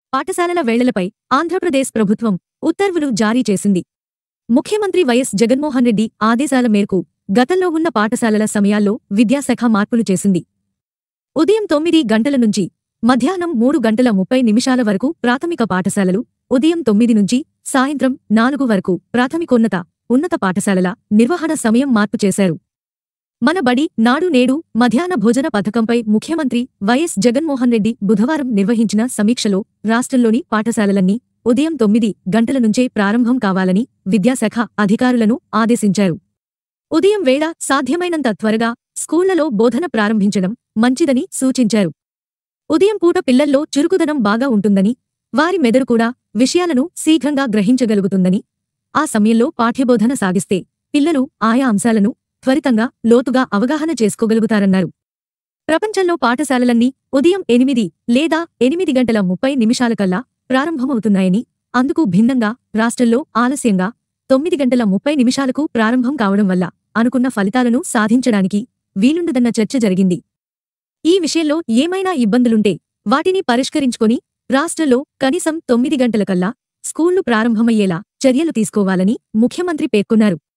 పాఠశాలల వేళలపై ఆంధ్రప్రదేశ్ ప్రభుత్వం ఉత్తర్వులు జారీ చేసింది ముఖ్యమంత్రి వైఎస్ జగన్మోహన్ రెడ్డి ఆదేశాల మేరకు గతంలో ఉన్న పాఠశాలల సమయాల్లో విద్యాశాఖ మార్పులు చేసింది ఉదయం తొమ్మిది గంటల నుంచి మధ్యాహ్నం మూడు గంటల ముప్పై నిమిషాల వరకు ప్రాథమిక పాఠశాలలు ఉదయం తొమ్మిది నుంచి సాయంత్రం నాలుగు వరకు ప్రాథమికోన్నత ఉన్నత పాఠశాలల నిర్వహణ సమయం మార్పు చేశారు మన బడి నాడు నేడు మధ్యాహ్న భోజన పథకంపై ముఖ్యమంత్రి వైఎస్ జగన్మోహన్ రెడ్డి బుధవారం నిర్వహించిన సమీక్షలో రాష్ట్రంలోని పాఠశాలలన్నీ ఉదయం తొమ్మిది గంటల నుంచే ప్రారంభం కావాలని విద్యాశాఖ అధికారులను ఆదేశించారు ఉదయం వేళ సాధ్యమైనంత త్వరగా స్కూళ్లలో బోధన ప్రారంభించడం మంచిదని సూచించారు ఉదయం పూట పిల్లల్లో చురుకుదనం బాగా ఉంటుందని వారి మెదడు కూడా విషయాలను శీఘ్రంగా గ్రహించగలుగుతుందని ఆ సమయంలో పాఠ్యబోధన సాగిస్తే పిల్లలు ఆయా అంశాలను త్వరితంగా లోతుగా అవగాహన చేసుకోగలుగుతారన్నారు ప్రపంచంలో పాఠశాలలన్నీ ఉదయం ఎనిమిది లేదా ఎనిమిది గంటల ముప్పై నిమిషాలకల్లా ప్రారంభమవుతున్నాయని అందుకు భిన్నంగా రాష్ట్రంలో ఆలస్యంగా తొమ్మిది గంటల ముప్పై నిమిషాలకు ప్రారంభం కావడం వల్ల అనుకున్న ఫలితాలను సాధించడానికి వీలుండదన్న చర్చ జరిగింది ఈ విషయంలో ఏమైనా ఇబ్బందులుంటే వాటిని పరిష్కరించుకొని రాష్ట్రంలో కనీసం తొమ్మిది గంటలకల్లా స్కూళ్లు ప్రారంభమయ్యేలా చర్యలు తీసుకోవాలని ముఖ్యమంత్రి పేర్కొన్నారు